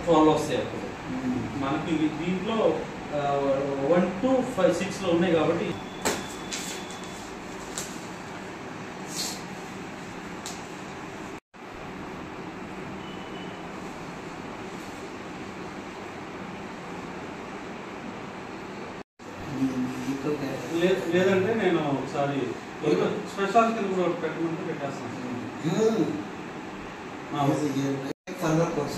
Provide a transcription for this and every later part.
twelve వస్తాయి అప్పుడు మనకి ఇవి దీంట్లో వన్ టు ఫైవ్ సిక్స్లో ఉన్నాయి కాబట్టి లే- లేదంటే నేను ఒకసారి స్పెషల్ కింద కూడా ఒకటి పెట్టమంటే పెట్టేస్తాను ఆ, ఫర్దర్ కోర్స్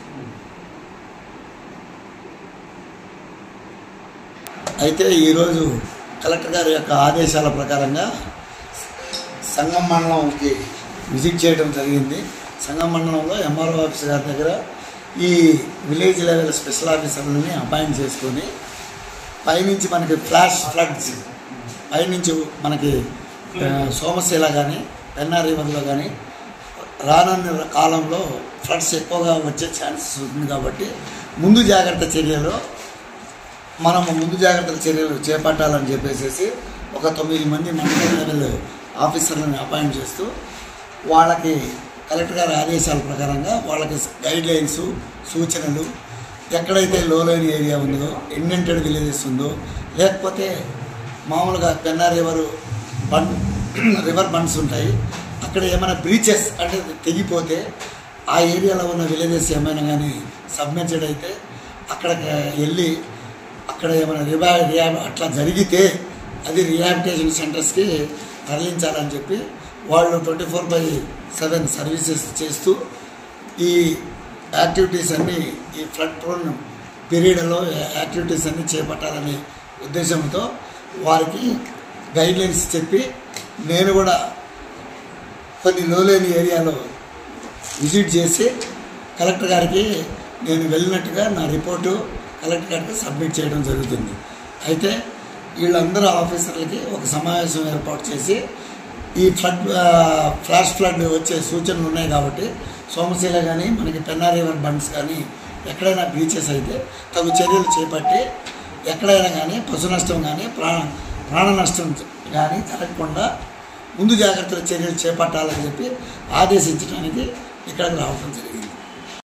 అయితే ఈరోజు కలెక్టర్ గారి యొక్క ఆదేశాల ప్రకారంగా సంగం మండలంకి విజిట్ చేయడం జరిగింది సంగం మండలంలో ఎంఆర్ఓ ఆఫీస్ గారి దగ్గర ఈ విలేజ్ లెవెల్ స్పెషల్ ఆఫీసర్లని అపాయింట్ చేసుకొని పైనుంచి మనకి ఫ్లాష్ ఫ్లడ్స్ పైనుంచి మనకి ఆ, సోమశీల కానీ పెన్నా రివర్లో కానీ రానున్న కాలంలో ఫ్లడ్స్ ఎక్కువగా వచ్చే ఛాన్సెస్ ఉంది కాబట్టి ముందు జాగ్రత్త చర్యలు మనము ముందు జాగ్రత్తల చర్యలు చేపట్టాలని చెప్పేసి ఒక తొమ్మిది మంది మండల లెవెల్ ఆఫీసర్లను అపాయింట్ చేస్తూ వాళ్ళకి కలెక్టర్ గారి ఆదేశాల ప్రకారంగా వాళ్ళకి గైడ్ లైన్స్ సూచనలు ఎక్కడైతే లో లైన్ ఏరియా ఉందో ఇండెంటెడ్ విలేజెస్ ఉందో లేకపోతే మామూలుగా పెన్నా రివర్ బన్ రివర్ బండ్స్ ఉంటాయి అక్కడ ఏమైనా బ్రీచెస్ అంటే తెగిపోతే ఆ ఏరియాలో ఉన్న విలేజెస్ ఏమైనా కానీ సబ్మెర్జెడ్ అయితే అక్కడికి వెళ్ళి అక్కడ ఏమైనా రివా రియాబ్ అట్లా జరిగితే అది రిహాబిటేషన్ సెంటర్స్కి తరలించాలని చెప్పి వాళ్ళు twenty four by seven services చేస్తూ ఈ యాక్టివిటీస్ అన్నీ ఈ ఫ్లడ్ ప్రోన్ పీరియడ్లో యాక్టివిటీస్ అన్నీ చేపట్టాలనే ఉద్దేశంతో వారికి గైడ్లైన్స్ చెప్పి నేను కూడా కొన్ని లోలేని ఏరియాలో విజిట్ చేసి కలెక్టర్ గారికి నేను వెళ్ళినట్టుగా నా రిపోర్టు కలెక్టర్ గారికి సబ్మిట్ చేయడం జరుగుతుంది అయితే వీళ్ళందరూ ఆఫీసర్లకి ఒక సమావేశం ఏర్పాటు చేసి ఈ ఫ్లడ్ ఆ, ఫ్లాష్ ఫ్లడ్ వచ్చే సూచనలు ఉన్నాయి కాబట్టి సోమశీల కానీ మనకి పెన్నా రివర్ బండ్స్ కానీ ఎక్కడైనా బీచెస్ అయితే తగు చర్యలు చేపట్టి ఎక్కడైనా కానీ పశు నష్టం కానీ ప్రాణ ప్రాణ నష్టం కానీ జరగకుండా ముందు జాగ్రత్తల చర్యలు చేపట్టాలని చెప్పి ఆదేశించడానికి ఇక్కడికి రావడం జరిగింది